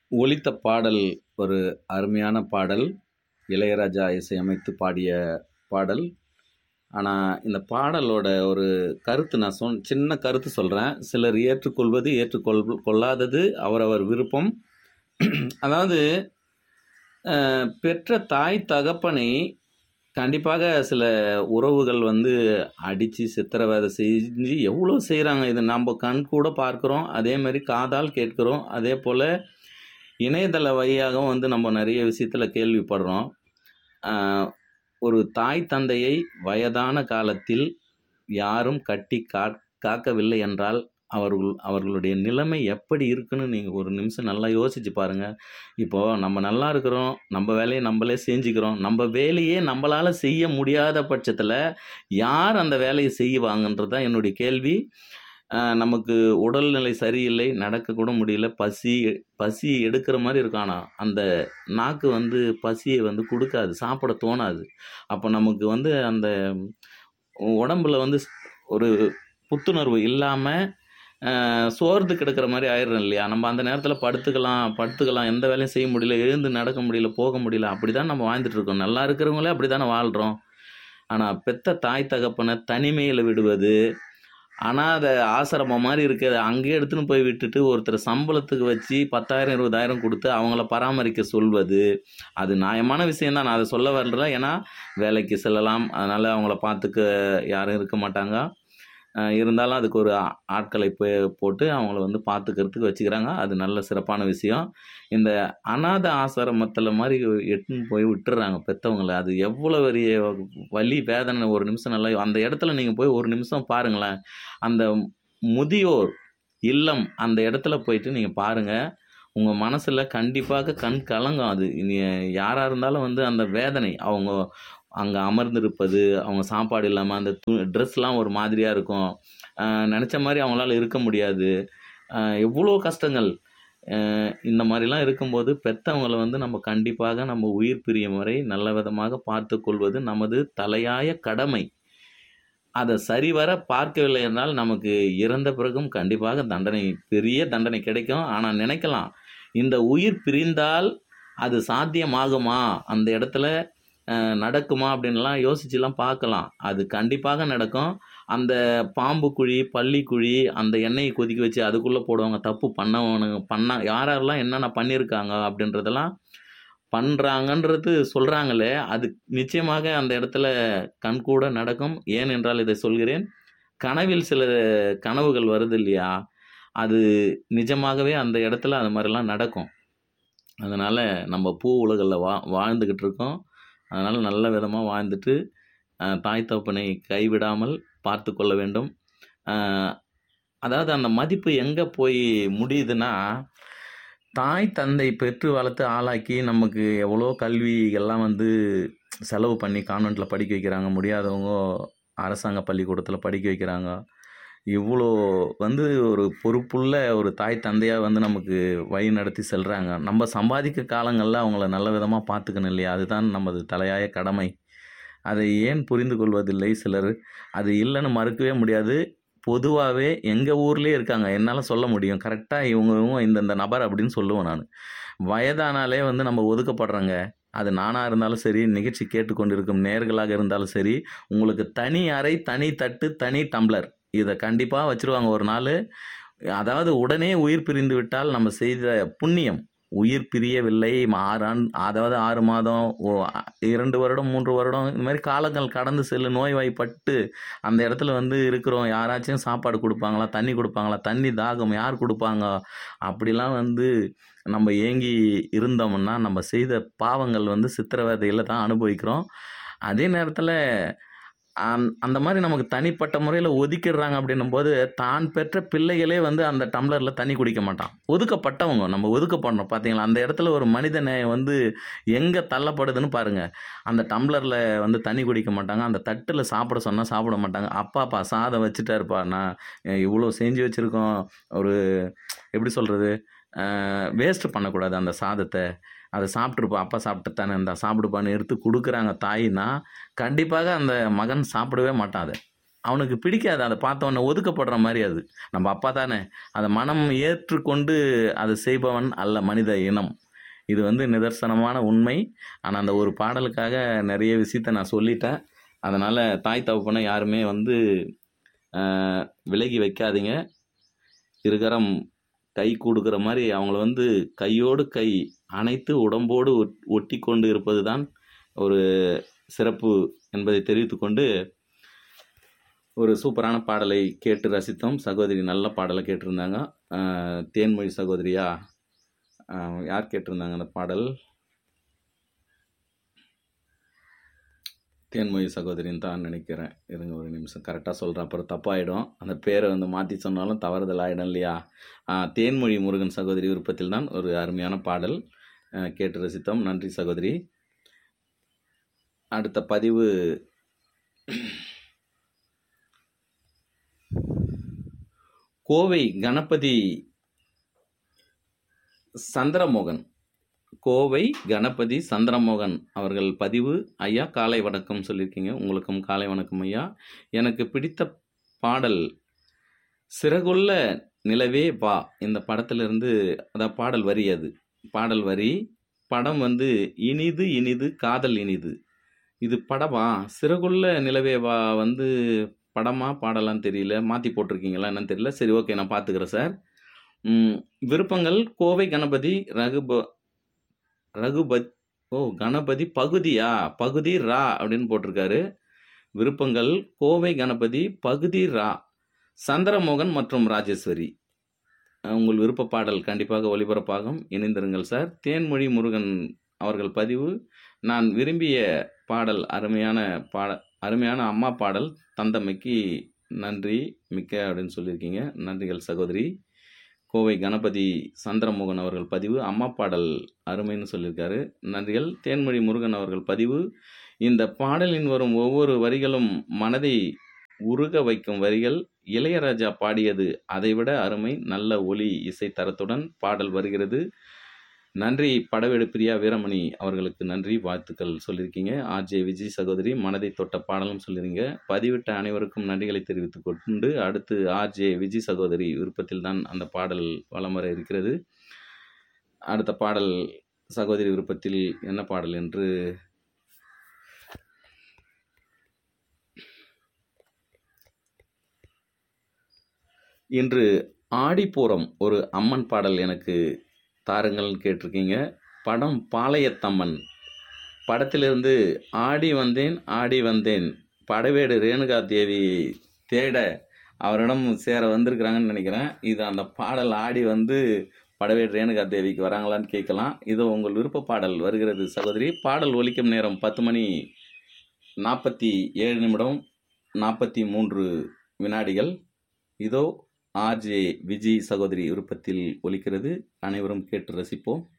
ஒலித்த பாடல் ஒரு அருமையான பாடல் இளையராஜா இசையமைத்து பாடிய பாடல் ஆனால் இந்த பாடலோட ஒரு கருத்து நான் சொன் சின்ன கருத்து சொல்கிறேன் சிலர் ஏற்றுக்கொள்வது ஏற்றுக்கொள் கொள்ளாதது அவரவர் விருப்பம் அதாவது அஹ், பெற்ற தாய் தகப்பனை கண்டிப்பாக சில உறவுகள் வந்து அடித்து சித்திரவதை செஞ்சு எவ்வளோ செய்கிறாங்க இது நம்ம கண் கூட பார்க்குறோம் அதே மாதிரி காதால் கேட்குறோம் அதே போல் இணையதள வழியாகவும் வந்து நம்ம நிறைய விஷயத்தில் கேள்விப்படுறோம் ஆஹ், ஒரு தாய் தந்தையை வயதான காலத்தில் யாரும் கட்டி கா காக்கவில்லை என்றால் அவர்கள் அவர்களுடைய நிலைமை எப்படி இருக்குன்னு நீங்கள் ஒரு நிமிஷம் நல்லா யோசிச்சு பாருங்கள் இப்போது நம்ம நல்லா இருக்கிறோம் நம்ம வேலையை நம்மளே செஞ்சுக்கிறோம் நம்ம வேலையே நம்மளால் செய்ய முடியாத பட்சத்தில் யார் அந்த வேலையை செய்வாங்கன்றது தான் என்னுடைய கேள்வி ஆஹ் நமக்கு உடல்நிலை சரியில்லை நடக்க கூட முடியல பசி பசி எடுக்கிற மாதிரி இருக்கானா அந்த நாக்கு வந்து பசியை வந்து கொடுக்காது சாப்பிட தோணாது அப்போ நமக்கு வந்து அந்த உடம்புல வந்து ஒரு புத்துணர்வு இல்லாமல் சோர்ந்து கிடக்கிற மாதிரி ஆயிடுறோம் இல்லையா நம்ம அந்த நேரத்தில் படுத்துக்கலாம் படுத்துக்கலாம் எந்த வேலையும் செய்ய முடியல எழுந்து நடக்க முடியல போக முடியல அப்படி தான் நம்ம வாழ்ந்துட்டு இருக்கோம் நல்லா இருக்கிறவங்களே அப்படி தானே வாழ்கிறோம் ஆனால் பெத்த தாய் தகப்பனை தனிமையில் விடுவது அனாதை ஆசிரமம் மாதிரி இருக்கிறது அங்கேயே எடுத்துன்னு போய் விட்டுட்டு ஒருத்தர் சம்பளத்துக்கு வச்சு பத்தாயிரம் இருபதாயிரம் கொடுத்து அவங்கள பராமரிக்க சொல்வது அது நியாயமான விஷயம் தான் நான் அதை சொல்ல வரல ஏன்னா வேலைக்கு செல்லலாம் அதனால் அவங்கள பார்த்துக்க யாரும் இருக்க மாட்டாங்க அஹ் இருந்தாலும் அதுக்கு ஒரு ஆ- ஆட்களை போ- போட்டு அவங்கள வந்து பார்த்துக்கிறதுக்கு வச்சுக்கிறாங்க அது நல்ல சிறப்பான விஷயம் இந்த அனாதை ஆசிரமத்தில் மாதிரி எட்டுன்னு போய் விட்டுறாங்க பெற்றவங்கள அது எவ்வளோ பெரிய வலி வேதனை ஒரு நிமிஷம் நல்லா அந்த இடத்துல நீங்கள் போய் ஒரு நிமிஷம் பாருங்களேன் அந்த முதியோர் இல்லம் அந்த இடத்துல போயிட்டு நீங்கள் பாருங்கள் உங்கள் மனசில் கண்டிப்பாக கண் கலங்கும் அது இனி யாராக இருந்தாலும் வந்து அந்த வேதனை அவங்க அங்கே அமர்ந்திருப்பது அவங்க சாப்பாடு இல்லாமல் அந்த து ட்ரெஸ்லாம் ஒரு மாதிரியாக இருக்கும் ஆஹ் நினச்ச மாதிரி அவங்களால இருக்க முடியாது ஆஹ் எவ்வளோ கஷ்டங்கள் ஆஹ் இந்த மாதிரிலாம் இருக்கும்போது பெற்றவங்களை வந்து நம்ம கண்டிப்பாக நம்ம உயிர் பிரியும் வரை நல்ல விதமாக பார்த்து கொள்வது நமது தலையாய கடமை அதை சரிவர பார்க்கவில்லை என்றால் நமக்கு இறந்த பிறகும் கண்டிப்பாக தண்டனை பெரிய தண்டனை கிடைக்கும் ஆனால் நினைக்கலாம் இந்த உயிர் பிரிந்தால் அது சாத்தியமாகுமா அந்த இடத்துல அஹ், நடக்குமா அப்படின்லாம் யோசிச்சுலாம் பார்க்கலாம் அது கண்டிப்பாக நடக்கும் அந்த பாம்பு குழி பள்ளி குழி அந்த எண்ணெயை கொதிக்க வச்சு அதுக்குள்ளே போடுவாங்க தப்பு பண்ணவனுங்க பண்ண யார் யாரெல்லாம் என்னென்ன பண்ணியிருக்காங்க அப்படின்றதெல்லாம் பண்ணுறாங்கன்றது சொல்கிறாங்களே அது நிச்சயமாக அந்த இடத்துல கண்கூட நடக்கும் ஏன் என்றால் இதை சொல்கிறேன் கனவில் சில கனவுகள் வருது இல்லையா அது நிஜமாகவே அந்த இடத்துல அது மாதிரிலாம் நடக்கும் அதனால் நம்ம பூ உலகில் வா வாழ்ந்துக்கிட்டு இருக்கோம் அதனால் நல்ல விதமாக வாழ்ந்துட்டு அஹ், தாய் தகப்பனை கைவிடாமல் பார்த்து கொள்ள வேண்டும் அஹ், அதாவது அந்த மதிப்பு எங்கே போய் முடியுதுன்னா தாய் தந்தை பெற்று வளர்த்து ஆளாக்கி நமக்கு எவ்வளோ கல்விகள்லாம் வந்து செலவு பண்ணி கான்வெண்ட்டில் படிக்க வைக்கிறாங்க முடியாதவங்க அரசாங்க பள்ளிக்கூடத்தில் படிக்க வைக்கிறாங்க இவ்வளோ வந்து ஒரு பொறுப்புள்ள ஒரு தாய் தந்தையாக வந்து நமக்கு வழி நடத்தி செல்கிறாங்க நம்ம சம்பாதிக்க காலங்களில் அவங்கள நல்ல விதமாக பார்த்துக்கணும் இல்லையா அதுதான் நமது தலையாய கடமை அதை ஏன் புரிந்து கொள்வதில்லை சிலர் அது இல்லைன்னு மறுக்கவே முடியாது பொதுவாகவே எங்கள் ஊர்லேயே இருக்காங்க என்னால் சொல்ல முடியும் கரெக்டாக இவங்க இவங்க இந்தந்த நபர் அப்படின்னு சொல்லுவேன் நான் வயதானாலே வந்து நம்ம ஒதுக்கப்படுறோங்க அது நானாக இருந்தாலும் சரி நிகழ்ச்சி கேட்டுக்கொண்டிருக்கும் நேர்களாக இருந்தாலும் சரி உங்களுக்கு தனி அறை தனி தட்டு தனி டம்ளர் இதை கண்டிப்பாக வச்சுருவாங்க ஒரு நாள் அதாவது உடனே உயிர் பிரிந்து விட்டால் நம்ம செய்த புண்ணியம் உயிர் பிரியவில்லை ஆறு ஆண் அதாவது ஆறு மாதம் ஓ அ- இரண்டு வருடம் மூன்று வருடம் இந்த மாதிரி காலங்கள் கடந்து செல்லு நோய்வாய்ப்பட்டு அந்த இடத்துல வந்து இருக்கிறோம் யாராச்சும் சாப்பாடு கொடுப்பாங்களா தண்ணி கொடுப்பாங்களா தண்ணி தாகம் யார் கொடுப்பாங்க அப்படிலாம் வந்து நம்ம ஏங்கி இருந்தோம்னா நம்ம செய்த பாவங்கள் வந்து சித்திரவதையில் தான் அனுபவிக்கிறோம் அதே நேரத்தில் அந் அந்த மாதிரி நமக்கு தனிப்பட்ட முறையில் ஒதுக்கிடுறாங்க அப்படின்னும் போது தான் பெற்ற பிள்ளைகளே வந்து அந்த டம்ளரில் தண்ணி குடிக்க மாட்டான் ஒதுக்கப்பட்டவங்க நம்ம ஒதுக்கப்படுறோம் பார்த்தீங்களா அந்த இடத்துல ஒரு மனித நேயம் வந்து எங்கே தள்ளப்படுதுன்னு பாருங்கள் அந்த டம்ளரில் வந்து தண்ணி குடிக்க மாட்டாங்க அந்த தட்டில் சாப்பிட சொன்னால் சாப்பிட மாட்டாங்க அப்பாப்பா சாதம் வச்சுட்டாருப்பா நான் இவ்வளோ செஞ்சு வச்சுருக்கோம் ஒரு எப்படி சொல்கிறது வேஸ்ட் பண்ணக்கூடாது அந்த சாதத்தை அதை சாப்பிட்ருப்பா அப்பா சாப்பிட்டு தானே இந்த சாப்பிடுப்பான்னு எடுத்து கொடுக்குறாங்க தாயின்னா கண்டிப்பாக அந்த மகன் சாப்பிடவே மாட்டான் அதை அவனுக்கு பிடிக்காது அதை பார்த்தவொடனே ஒதுக்கப்படுற மாதிரி அது நம்ம அப்பா தானே அதை மனம் ஏற்றுக்கொண்டு அதை செய்பவன் அல்ல மனித இனம் இது வந்து நிதர்சனமான உண்மை ஆனால் அந்த ஒரு பாடலுக்காக நிறைய விஷயத்த நான் சொல்லிட்டேன் அதனால் தாய் தகப்பனை யாருமே வந்து ஆஹ், விலகி வைக்காதீங்க இருகரம் கை கொடுக்குற மாதிரி அவங்கள வந்து கையோடு கை அணைத்து உடம்போடு ஒட்- ஒட்டி கொண்டு இருப்பது தான் ஒரு சிறப்பு என்பதை தெரிவித்துக்கொண்டு ஒரு சூப்பரான பாடலை கேட்டு ரசித்தோம் சகோதரி நல்ல பாடலை கேட்டிருந்தாங்க ஆஹ், தேன்மொழி சகோதரியா ஆஹ், யார் கேட்டிருந்தாங்க அந்த பாடல் தேன்மொழி சகோதரின்னு தான் நினைக்கிறேன் இருங்க ஒரு நிமிஷம் கரெக்டாக சொல்கிறேன் அப்புறம் தப்பாயிடும் அந்த பேரை வந்து மாற்றி சொன்னாலும் தவறுதல் ஆகிடும் இல்லையா ஆஹ், தேன்மொழி முருகன் சகோதரி விருப்பத்தில் தான் ஒரு அருமையான பாடல் ஆஹ், கேட்டு ரசித்தோம் நன்றி சகோதரி அடுத்த பதிவு கோவை கணபதி சந்திரமோகன் கோவை கணபதி சந்திரமோகன் அவர்கள் பதிவு ஐயா காலை வணக்கம் சொல்லியிருக்கீங்க உங்களுக்கும் காலை வணக்கம் ஐயா எனக்கு பிடித்த பாடல் சிறகுள்ள நிலவே வா இந்த படத்திலிருந்து அதான் பாடல் வரி அது பாடல் வரி படம் வந்து இனிது இனிது காதல் இனிது இது படமா சிறகுள்ள நிலவே வா வந்து படமா பாடலான்னு தெரியல மாற்றி போட்டிருக்கீங்களா என்னன்னு தெரியல சரி ஓகே நான் பார்த்துக்கிறேன் சார் ம், விருப்பங்கள் கோவை கணபதி ரகுப ரகுபத் ஓ கணபதி பகுதியா பகுதி ரா அப்படின்னு போட்டிருக்காரு விருப்பங்கள் கோவை கணபதி பகுதி ரா சந்திரமோகன் மற்றும் ராஜேஸ்வரி அஹ் உங்கள் விருப்ப பாடல் கண்டிப்பாக ஒளிபரப்பாகும் இணைந்திருங்கள் சார் தேன்மொழி முருகன் அவர்கள் பதிவு நான் விரும்பிய பாடல் அருமையான பாட அருமையான அம்மா பாடல் தந்தமைக்கு நன்றி மிக்க அப்படின்னு சொல்லியிருக்கீங்க நன்றிகள் சகோதரி கோவை கணபதி சந்திரமோகன் அவர்கள் பதிவு அம்மா பாடல் அருமைன்னு சொல்லியிருக்காரு நன்றிகள் தேன்மொழி முருகன் அவர்கள் பதிவு இந்த பாடலின் வரும் ஒவ்வொரு வரிகளும் மனதை உருக வைக்கும் வரிகள் இளையராஜா பாடியது அதைவிட அருமை நல்ல ஒலி இசை தரத்துடன் பாடல் வருகிறது நன்றி படவேடு பிரியா வீரமணி அவர்களுக்கு நன்றி வாழ்த்துக்கள் சொல்லியிருக்கீங்க ஆர்ஜே விஜய் சகோதரி மனதை தொட்ட பாடலும் சொல்லியிருங்க பதிவிட்ட அனைவருக்கும் நன்றிகளை தெரிவித்துக் கொண்டு அடுத்து ஆர்ஜே விஜய் சகோதரி விருப்பத்தில் தான் அந்த பாடல் வலம் வர இருக்கிறது அடுத்த பாடல் சகோதரி விருப்பத்தில் என்ன பாடல் என்று இன்று ஆடிப்பூரம் ஒரு அம்மன் பாடல் எனக்கு தாருங்கள்னு கேட்டிருக்கீங்க படம் பாளையத்தம்மன் படத்திலிருந்து ஆடி வந்தேன் ஆடி வந்தேன் படவேடு ரேணுகா தேவி தேட அவரிடம் சேர வந்திருக்கிறாங்கன்னு நினைக்கிறேன் இது அந்த பாடல் ஆடி வந்து படவேடு ரேணுகா தேவிக்கு வராங்களான்னு கேட்கலாம் இதோ உங்கள் விருப்ப பாடல் வருகிறது சகோதரி பாடல் ஒலிக்கும் நேரம் பத்து மணி நாற்பத்தி ஏழு நிமிடம் நாற்பத்தி மூன்று வினாடிகள் இதோ ஆர்ஜே விஜி சகோதரி விருப்பத்தில் ஒலிக்கிறது அனைவரும் கேட்டு ரசிப்போம்